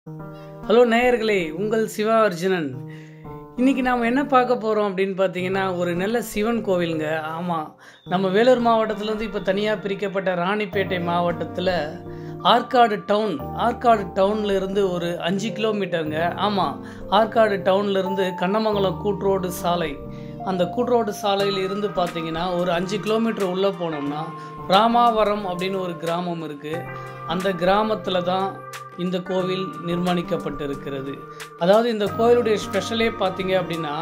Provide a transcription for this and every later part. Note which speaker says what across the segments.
Speaker 1: hello நேயர்களே உங்கள் சிவா அர்ஜுனன் இன்னைக்கு நாம் என்ன பார்க்க போகிறோம் அப்படின்னு பார்த்தீங்கன்னா ஒரு நல்ல சிவன் கோவிலுங்க ஆமாம் நம்ம வேலூர் மாவட்டத்திலேருந்து இப்போ தனியாக பிரிக்கப்பட்ட ராணிப்பேட்டை மாவட்டத்தில் ஆற்காடு டவுன் ஆற்காடு டவுன்ல இருந்து ஒரு அஞ்சு கிலோமீட்டருங்க ஆமாம் ஆற்காடு டவுன்ல இருந்து கண்ணமங்கலம் கூட்ரோடு சாலை அந்த கூட்ரோடு சாலையில் இருந்து பார்த்தீங்கன்னா ஒரு அஞ்சு கிலோமீட்டர் உள்ளே போனோம்னா ராமாவரம் அப்படின்னு ஒரு கிராமம் இருக்குது அந்த கிராமத்தில் தான் இந்த கோவில் நிர்மாணிக்கப்பட்டிருக்கிறது அதாவது இந்த கோவிலுடைய ஸ்பெஷலே பார்த்தீங்க அப்படின்னா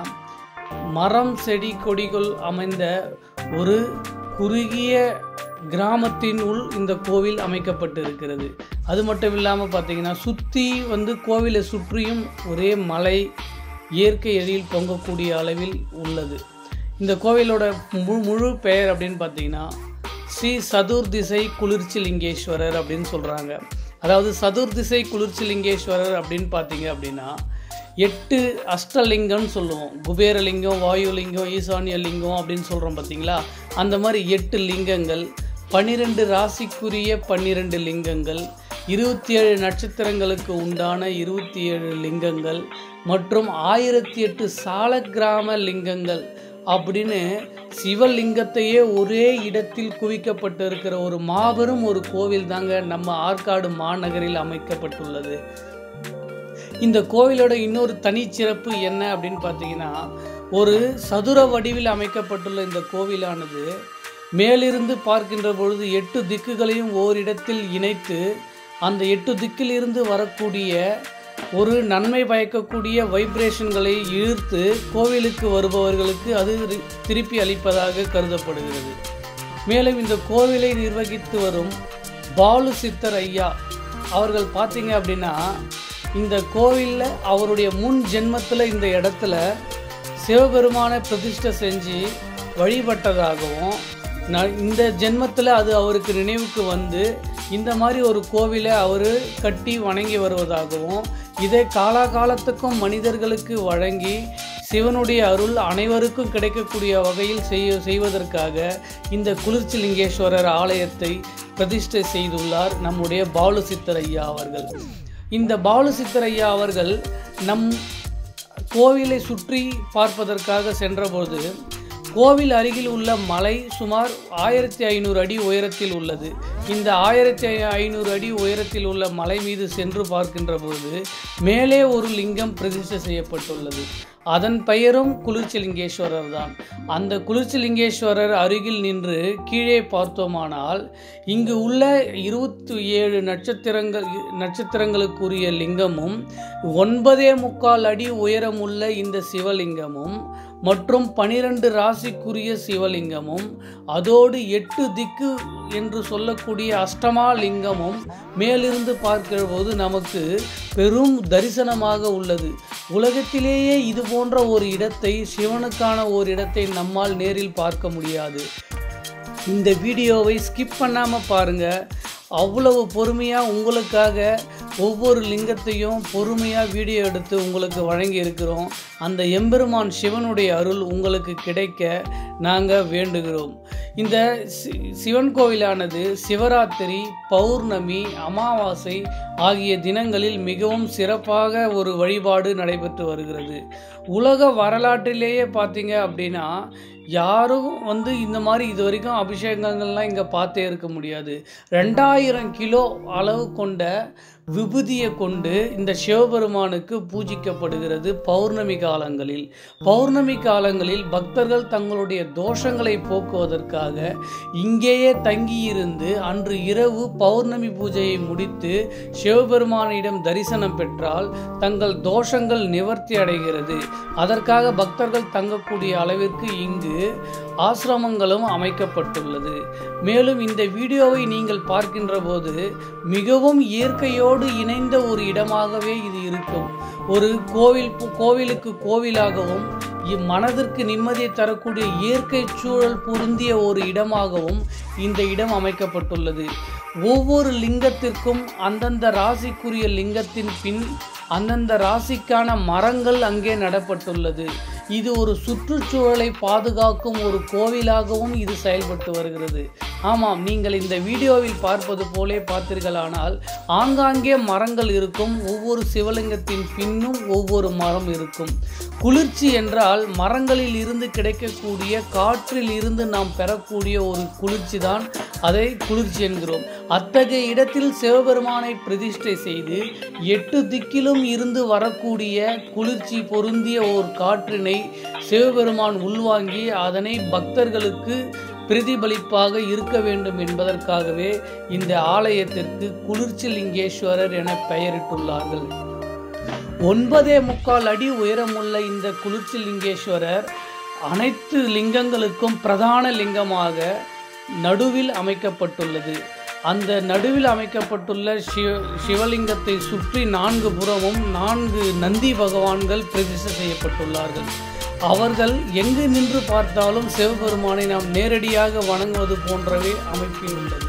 Speaker 1: மரம் செடி கொடிகள் அமைந்த ஒரு குறுகிய கிராமத்தின் உள் இந்த கோவில் அமைக்கப்பட்டிருக்கிறது அது மட்டும் இல்லாமல் பார்த்தீங்கன்னா சுற்றி வந்து கோவிலை சுற்றியும் ஒரே மலை இயற்கை எழில் பொங்கக்கூடிய அளவில் உள்ளது இந்த கோவிலோட முழு முழு பெயர் அப்படின்னு பார்த்தீங்கன்னா ஸ்ரீ சதுர்திசை குளிர்ச்சி லிங்கேஸ்வரர் அப்படின்னு சொல்கிறாங்க அதாவது சதுர்திசை குளிர்ச்சி லிங்கேஸ்வரர் அப்படின்னு பார்த்தீங்க அப்படின்னா எட்டு அஷ்டலிங்கம்னு சொல்லுவோம் குபேரலிங்கம் வாயுலிங்கம் ஈசானிய லிங்கம் அப்படின்னு சொல்கிறோம் பார்த்தீங்களா அந்த மாதிரி எட்டு லிங்கங்கள் பன்னிரெண்டு ராசிக்குரிய பன்னிரெண்டு லிங்கங்கள் இருபத்தி ஏழு நட்சத்திரங்களுக்கு உண்டான இருபத்தி ஏழு லிங்கங்கள் மற்றும் ஆயிரத்தி எட்டு சாலக்கிராம லிங்கங்கள் அப்படின்னு சிவலிங்கத்தையே ஒரே இடத்தில் குவிக்கப்பட்டு இருக்கிற ஒரு மாபெரும் ஒரு கோவில் தாங்க நம்ம ஆற்காடு மாநகரில் அமைக்கப்பட்டுள்ளது இந்த கோவிலோட இன்னொரு தனிச்சிறப்பு என்ன அப்படின்னு பார்த்தீங்கன்னா ஒரு சதுர வடிவில் அமைக்கப்பட்டுள்ள இந்த கோவிலானது மேலிருந்து பார்க்கின்ற பொழுது எட்டு திக்குகளையும் ஓரிடத்தில் இணைத்து அந்த எட்டு திக்கிலிருந்து வரக்கூடிய ஒரு நன்மை பயக்கக்கூடிய வைப்ரேஷன்களை ஈர்த்து கோவிலுக்கு வருபவர்களுக்கு அது ரி- திருப்பி அளிப்பதாக கருதப்படுகிறது மேலும் இந்த கோவிலை நிர்வகித்து வரும் பாலு சித்தர் ஐயா அவர்கள் பார்த்தீங்க அப்படின்னா இந்த கோவிலில் அவருடைய முன் ஜென்மத்தில் இந்த இடத்துல சிவபெருமானை பிரதிஷ்டை செஞ்சு வழிபட்டதாகவும் நான் இந்த ஜென்மத்தில் அது அவருக்கு நினைவுக்கு வந்து இந்த மாதிரி ஒரு கோவிலை அவர் கட்டி வணங்கி வருவதாகவும் இதை காலாகாலத்துக்கும் மனிதர்களுக்கு வழங்கி சிவனுடைய அருள் அனைவருக்கும் கிடைக்கக்கூடிய வகையில் செய்ய செய்வதற்காக இந்த குளிர்ச்சிலிங்கேஸ்வரர் ஆலயத்தை பிரதிஷ்டை செய்துள்ளார் நம்முடைய பாலு சித்தர் ஐயா அவர்கள் இந்த பாலு சித்தர் ஐயா அவர்கள் நம் கோவிலை சுற்றி பார்ப்பதற்காக சென்றபோது கோவில் அருகில் உள்ள மலை சுமார் ஆயிரத்தி ஐநூறு அடி உயரத்தில் உள்ளது இந்த ஆயிரத்தி ஐநூறு அடி உயரத்தில் உள்ள மலை மீது சென்று பார்க்கின்ற பொழுது மேலே ஒரு லிங்கம் பிரதிஷ்டை செய்யப்பட்டுள்ளது அதன் பெயரும் குளிர்ச்சிலிங்கேஸ்வரர் தான் அந்த குளிர்ச்சிலிங்கேஸ்வரர் அருகில் நின்று கீழே பார்த்தோமானால் இங்கு உள்ள இருபத்தி ஏழு நட்சத்திரங்கள் நட்சத்திரங்களுக்குரிய லிங்கமும் ஒன்பதே முக்கால் அடி உயரமுள்ள இந்த சிவலிங்கமும் மற்றும் பனிரெண்டு ராசிக்குரிய சிவலிங்கமும் அதோடு எட்டு திக்கு என்று சொல்லக்கூடிய அஷ்டமா லிங்கமும் மேலிருந்து பார்க்கிற போது நமக்கு பெரும் தரிசனமாக உள்ளது உலகத்திலேயே இது போன்ற ஒரு இடத்தை சிவனுக்கான ஒரு இடத்தை நம்மால் நேரில் பார்க்க முடியாது இந்த வீடியோவை ஸ்கிப் பண்ணாமல் பாருங்கள் அவ்வளவு பொறுமையாக உங்களுக்காக ஒவ்வொரு லிங்கத்தையும் பொறுமையாக வீடியோ எடுத்து உங்களுக்கு வழங்கி இருக்கிறோம் அந்த எம்பெருமான் சிவனுடைய அருள் உங்களுக்கு கிடைக்க நாங்கள் வேண்டுகிறோம் இந்த சி- சிவன் கோவிலானது சிவராத்திரி பௌர்ணமி அமாவாசை ஆகிய தினங்களில் மிகவும் சிறப்பாக ஒரு வழிபாடு நடைபெற்று வருகிறது உலக வரலாற்றிலேயே பார்த்தீங்க அப்படின்னா யாரும் வந்து இந்த மாதிரி இது வரைக்கும் அபிஷேகங்கள்லாம் இங்கே பார்த்தே இருக்க முடியாது ரெண்டாயிரம் கிலோ அளவு கொண்ட விபூதியை கொண்டு இந்த சிவபெருமானுக்கு பூஜிக்கப்படுகிறது பௌர்ணமி காலங்களில் பௌர்ணமி காலங்களில் பக்தர்கள் தங்களுடைய தோஷங்களை போக்குவதற்காக இங்கேயே தங்கியிருந்து அன்று இரவு பௌர்ணமி பூஜையை முடித்து சிவபெருமானிடம் தரிசனம் பெற்றால் தங்கள் தோஷங்கள் நிவர்த்தி அடைகிறது அதற்காக பக்தர்கள் தங்கக்கூடிய அளவிற்கு இங்கு ஆசிரமங்களும் அமைக்கப்பட்டுள்ளது மேலும் இந்த வீடியோவை நீங்கள் பார்க்கின்ற போது மிகவும் இயற்கையோடு இணைந்த ஒரு இடமாகவே இது இருக்கும் ஒரு கோவில் கோவிலுக்கு கோவிலாகவும் இ- மனதிற்கு நிம்மதியை தரக்கூடிய இயற்கை சூழல் பொருந்திய ஒரு இடமாகவும் இந்த இடம் அமைக்கப்பட்டுள்ளது ஒவ்வொரு லிங்கத்திற்கும் அந்தந்த ராசிக்குரிய லிங்கத்தின் பின் அந்தந்த ராசிக்கான மரங்கள் அங்கே நடப்பட்டுள்ளது இது ஒரு சுற்றுச்சூழலை பாதுகாக்கும் ஒரு கோவிலாகவும் இது செயல்பட்டு வருகிறது ஆமாம் நீங்கள் இந்த வீடியோவில் பார்ப்பது போலே பார்த்தீர்களானால் ஆங்காங்கே மரங்கள் இருக்கும் ஒவ்வொரு சிவலிங்கத்தின் பின்னும் ஒவ்வொரு மரம் இருக்கும் குளிர்ச்சி என்றால் மரங்களில் இருந்து கிடைக்கக்கூடிய காற்றில் இருந்து நாம் பெறக்கூடிய ஒரு குளிர்ச்சி தான் அதை குளிர்ச்சி என்கிறோம் அத்தகைய இடத்தில் சிவபெருமானை பிரதிஷ்டை செய்து எட்டு திக்கிலும் இருந்து வரக்கூடிய குளிர்ச்சி பொருந்திய ஒரு காற்றினை சிவபெருமான் உள்வாங்கி அதனை பக்தர்களுக்கு பிரதிபலிப்பாக இருக்க வேண்டும் என்பதற்காகவே இந்த ஆலயத்திற்கு குளிர்ச்சி லிங்கேஸ்வரர் என பெயரிட்டுள்ளார்கள் ஒன்பதே முக்கால் அடி உயரமுள்ள இந்த குளிர்ச்சி லிங்கேஸ்வரர் அனைத்து லிங்கங்களுக்கும் பிரதான லிங்கமாக நடுவில் அமைக்கப்பட்டுள்ளது அந்த நடுவில் அமைக்கப்பட்டுள்ள சிவ சிவலிங்கத்தை சுற்றி நான்கு புறமும் நான்கு நந்தி பகவான்கள் பிரதிஷ்டை செய்யப்பட்டுள்ளார்கள் அவர்கள் எங்கு நின்று பார்த்தாலும் சிவபெருமானை நாம் நேரடியாக வணங்குவது போன்றவே அமைப்பில் உள்ளது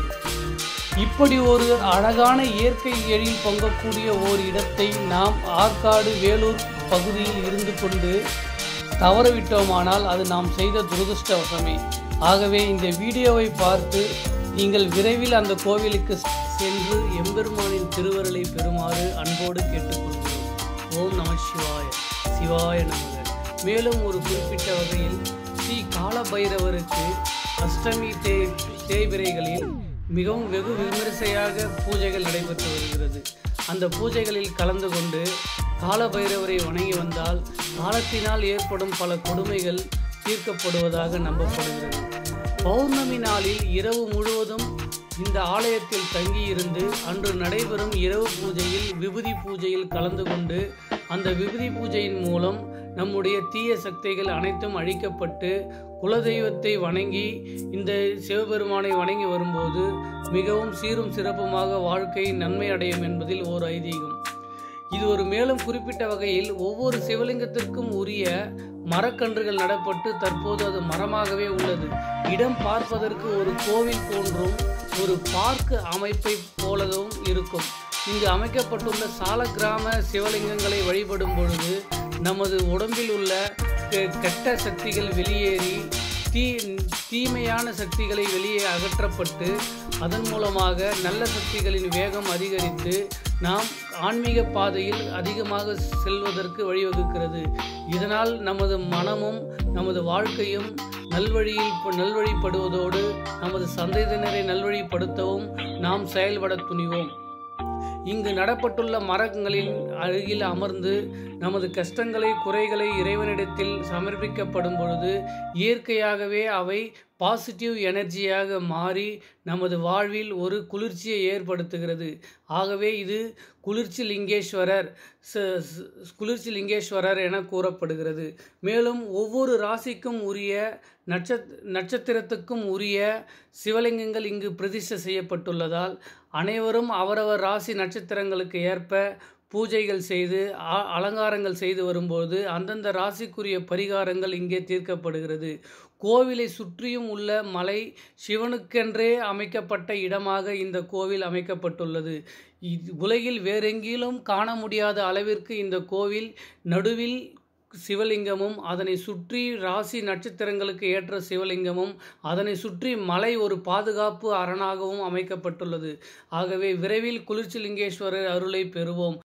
Speaker 1: இப்படி ஒரு அழகான இயற்கை எழில் பொங்கக்கூடிய ஓர் இடத்தை நாம் ஆற்காடு வேலூர் பகுதியில் இருந்து கொண்டு தவறவிட்டோமானால் அது நாம் செய்த துரதிருஷ்டவசமே ஆகவே இந்த வீடியோவை பார்த்து நீங்கள் விரைவில் அந்த கோவிலுக்கு சென்று எம்பெருமானின் திருவருளை பெறுமாறு அன்போடு கேட்டுக்கொள்கிறோம் ஓம் நம சிவாய சிவாய நமக மேலும் ஒரு குறிப்பிட்ட வகையில் ஸ்ரீ காலபைரவருக்கு அஷ்டமி தே தேய்பிரைகளில் மிகவும் வெகு விமரிசையாக பூஜைகள் நடைபெற்று வருகிறது அந்த பூஜைகளில் கலந்து கொண்டு காலபைரவரை வணங்கி வந்தால் காலத்தினால் ஏற்படும் பல கொடுமைகள் தீர்க்கப்படுவதாக நம்பப்படுகிறது பௌர்ணமி நாளில் இரவு முழுவதும் இந்த ஆலயத்தில் தங்கியிருந்து அன்று நடைபெறும் இரவு பூஜையில் விபூதி பூஜையில் கலந்து கொண்டு அந்த விபூதி பூஜையின் மூலம் நம்முடைய தீய சக்திகள் அனைத்தும் அழிக்கப்பட்டு குலதெய்வத்தை வணங்கி இந்த சிவபெருமானை வணங்கி வரும்போது மிகவும் சீரும் சிறப்புமாக வாழ்க்கை நன்மை அடையும் என்பதில் ஓர் ஐதீகம் இது ஒரு மேலும் குறிப்பிட்ட வகையில் ஒவ்வொரு சிவலிங்கத்திற்கும் உரிய மரக்கன்றுகள் நடப்பட்டு தற்போது அது மரமாகவே உள்ளது இடம் பார்ப்பதற்கு ஒரு கோவில் போன்றும் ஒரு பார்க் அமைப்பை போலவும் இருக்கும் இங்கு அமைக்கப்பட்டுள்ள சால கிராம சிவலிங்கங்களை வழிபடும் பொழுது நமது உடம்பில் உள்ள கெ- கெட்ட சக்திகள் வெளியேறி தீ தீமையான சக்திகளை வெளியே அகற்றப்பட்டு அதன் மூலமாக நல்ல சக்திகளின் வேகம் அதிகரித்து நாம் ஆன்மீக பாதையில் அதிகமாக செல்வதற்கு வழிவகுக்கிறது இதனால் நமது மனமும் நமது வாழ்க்கையும் நல்வழியில் நல்வழிப்படுவதோடு நமது சந்ததியினரை நல்வழிப்படுத்தவும் நாம் செயல்பட துணிவோம் இங்கு நடப்பட்டுள்ள மரங்களின் அருகில் அமர்ந்து நமது கஷ்டங்களை குறைகளை இறைவனிடத்தில் சமர்ப்பிக்கப்படும் பொழுது இயற்கையாகவே அவை பாசிட்டிவ் எனர்ஜியாக மாறி நமது வாழ்வில் ஒரு குளிர்ச்சியை ஏற்படுத்துகிறது ஆகவே இது குளிர்ச்சி லிங்கேஸ்வரர் ச- ச- குளிர்ச்சி லிங்கேஸ்வரர் என கூறப்படுகிறது மேலும் ஒவ்வொரு ராசிக்கும் உரிய நட்சத் நட்சத்திரத்துக்கும் உரிய சிவலிங்கங்கள் இங்கு பிரதிஷ்டை செய்யப்பட்டுள்ளதால் அனைவரும் அவரவர் ராசி நட்சத்திரங்களுக்கு ஏற்ப பூஜைகள் செய்து அ- அலங்காரங்கள் செய்து வரும்போது அந்தந்த ராசிக்குரிய பரிகாரங்கள் இங்கே தீர்க்கப்படுகிறது கோவிலை சுற்றியும் உள்ள மலை சிவனுக்கென்றே அமைக்கப்பட்ட இடமாக இந்த கோவில் அமைக்கப்பட்டுள்ளது இது உலகில் வேறெங்கிலும் காண முடியாத அளவிற்கு இந்த கோவில் நடுவில் சிவலிங்கமும் அதனை சுற்றி ராசி நட்சத்திரங்களுக்கு ஏற்ற சிவலிங்கமும் அதனை சுற்றி மலை ஒரு பாதுகாப்பு அரணாகவும் அமைக்கப்பட்டுள்ளது ஆகவே விரைவில் குளிர்ச்சிலிங்கேஸ்வரர் அருளை பெறுவோம்